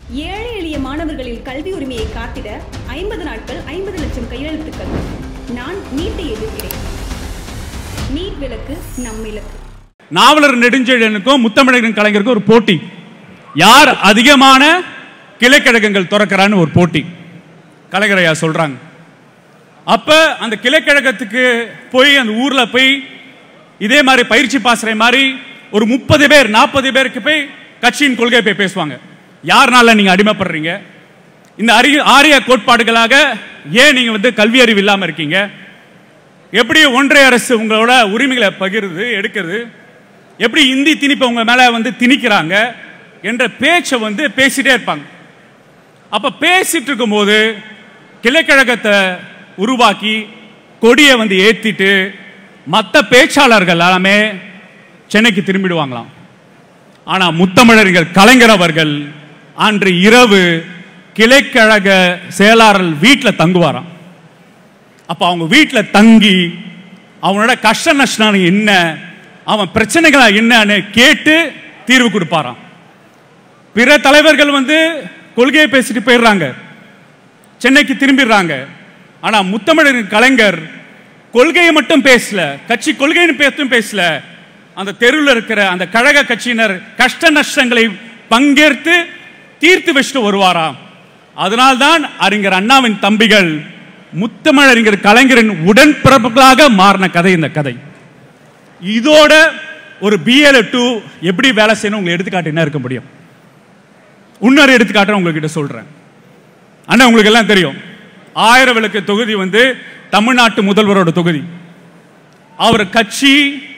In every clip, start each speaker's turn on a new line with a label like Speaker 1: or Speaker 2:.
Speaker 1: ஏழை எளிய மாணவர்களின் கல்வி உரிமையை காத்திட ஐம்பது நாட்கள் ஐம்பது லட்சம் கையெழுத்துக்கள் நான் நீட்டை எதிர்க்கிறேன் நீட் விலக்கு நம் இலக்கு
Speaker 2: நாவலர் நெடுஞ்செழியனுக்கும் முத்தமிழரின் கலைஞருக்கும் ஒரு போட்டி யார் அதிகமான கிளைக்கழகங்கள் திறக்கிறான்னு ஒரு போட்டி கலைஞரையா சொல்றாங்க அப்ப அந்த கிளைக்கழகத்துக்கு போய் அந்த ஊர்ல போய் இதே மாதிரி பயிற்சி பாசறை மாதிரி ஒரு முப்பது பேர் நாற்பது பேருக்கு போய் கட்சியின் கொள்கை போய் பேசுவாங்க யாருனால நீங்க அடிமைப்படுறீங்க இந்த அறி ஆரிய கோட்பாடுகளாக ஏன் நீங்க வந்து கல்வி அறிவு இல்லாம இருக்கீங்க எப்படி ஒன்றிய அரசு உங்களோட உரிமைகளை பகிருது எடுக்கிறது எப்படி இந்தி திணிப்பை உங்க மேல வந்து திணிக்கிறாங்க என்ற பேச்சை வந்து பேசிட்டே இருப்பாங்க அப்ப பேசிட்டு இருக்கும்போது கிளைக்கழகத்தை உருவாக்கி கொடியை வந்து ஏத்திட்டு மற்ற பேச்சாளர்கள் எல்லாமே சென்னைக்கு திரும்பிடுவாங்களாம் ஆனா முத்தமிழர்கள் கலைஞர் அவர்கள் அன்று இரவு கிளைக்கழக செயலாளர் வீட்டில் தங்குவாராம் அப்ப அவங்க வீட்டில் தங்கி அவனோட கஷ்ட நஷ்டம் என்ன அவன் பிரச்சனைகள் என்னன்னு கேட்டு தீர்வு கொடுப்பாராம் பிற தலைவர்கள் வந்து கொள்கையை பேசிட்டு போயிடுறாங்க சென்னைக்கு திரும்பிடுறாங்க ஆனா முத்தமிழரின் கலைஞர் கொள்கையை மட்டும் பேசல கட்சி கொள்கைன்னு பேசும் பேசல அந்த தெருவில் இருக்கிற அந்த கழக கட்சியினர் கஷ்ட நஷ்டங்களை பங்கேற்று தீர்த்து வச்சுட்டு வருவாராம் அதனால்தான் அறிஞர் அண்ணாவின் தம்பிகள் முத்தமிழறிஞர் கலைஞரின் உடன்பிறப்புகளாக மாறின கதை இந்த கதை இதோட ஒரு பிஎல் டூ எப்படி வேலை செய்யணும் உங்களுக்கு எடுத்துக்காட்டு என்ன இருக்க முடியும் இன்னொரு எடுத்துக்காட்டு உங்ககிட்ட சொல்றேன் அண்ணா உங்களுக்கு எல்லாம் தெரியும் ஆயிரம் விளக்கு தொகுதி வந்து தமிழ்நாட்டு முதல்வரோட தொகுதி அவர் கட்சி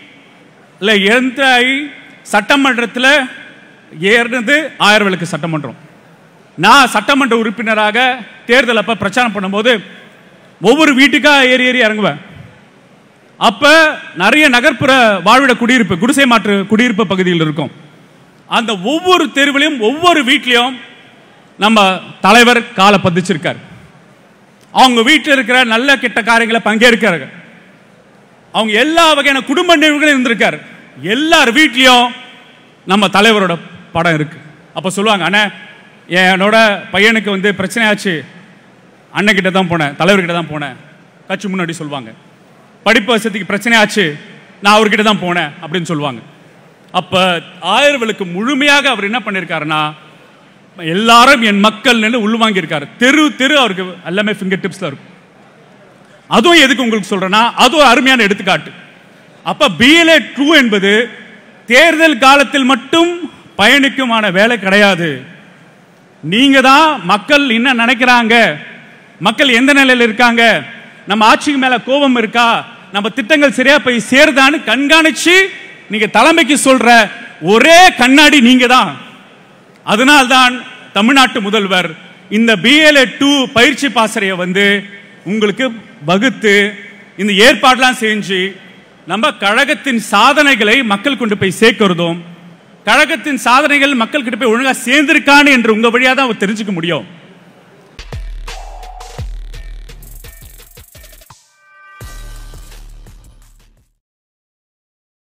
Speaker 2: எந்த சட்டமன்றத்தில் ஏறினது ஆயிரம் விளக்கு சட்டமன்றம் நான் சட்டமன்ற உறுப்பினராக தேர்தல் அப்ப பிரச்சாரம் பண்ணும்போது ஒவ்வொரு வீட்டுக்கா ஏறி ஏறி இறங்குவேன் அப்ப நிறைய நகர்ப்புற வாழ்விட குடியிருப்பு குடிசை மாற்று குடியிருப்பு பகுதியில் இருக்கும் அந்த ஒவ்வொரு தெருவிலையும் ஒவ்வொரு வீட்லயும் நம்ம தலைவர் காலை பதிச்சிருக்கார் அவங்க வீட்டில் இருக்கிற நல்ல கெட்ட காரியங்களை பங்கேற்கிறாங்க அவங்க எல்லா வகையான குடும்ப நினைவுகளும் இருந்திருக்காரு எல்லார் வீட்லயும் நம்ம தலைவரோட படம் இருக்கு அப்ப சொல்லுவாங்க அண்ணா என்னோட பையனுக்கு வந்து பிரச்சனை ஆச்சு அண்ணன் கிட்ட தான் போனேன் தலைவர்கிட்ட தான் போனேன் கட்சி முன்னாடி சொல்லுவாங்க படிப்பு வசதிக்கு பிரச்சனை ஆச்சு நான் அவர்கிட்ட தான் போனேன் அப்படின்னு சொல்லுவாங்க அப்ப ஆயிரவளுக்கு முழுமையாக அவர் என்ன பண்ணிருக்காருன்னா எல்லாரும் என் மக்கள் உள்வாங்கி இருக்காரு தெரு தெரு அவருக்கு எல்லாமே ஃபிங்கர் டிப்ஸ்ல இருக்கும் அதுவும் எதுக்கு உங்களுக்கு சொல்றேன்னா அது ஒரு அருமையான எடுத்துக்காட்டு அப்ப பிஎல்ஏ டூ என்பது தேர்தல் காலத்தில் மட்டும் பயணிக்குமான வேலை கிடையாது நீங்க தான் மக்கள் என்ன நினைக்கிறாங்க மக்கள் எந்த நிலையில் இருக்காங்க நம்ம ஆட்சிக்கு மேல கோபம் இருக்கா நம்ம திட்டங்கள் சரியா போய் சேருதான்னு கண்காணிச்சு நீங்க தலைமைக்கு சொல்ற ஒரே கண்ணாடி நீங்க தான் அதனால்தான் தமிழ்நாட்டு முதல்வர் இந்த பிஎல்ஏ டூ பயிற்சி பாசறையை வந்து உங்களுக்கு வகுத்து இந்த ஏற்பாடுலாம் செஞ்சு நம்ம கழகத்தின் சாதனைகளை மக்கள் கொண்டு போய் சேர்க்கிறதும் கழகத்தின் சாதனைகள் மக்கள் கிட்ட போய் ஒழுங்கா சேர்ந்திருக்கான்னு என்று உங்க வழியா தான் அவர் தெரிஞ்சுக்க முடியும்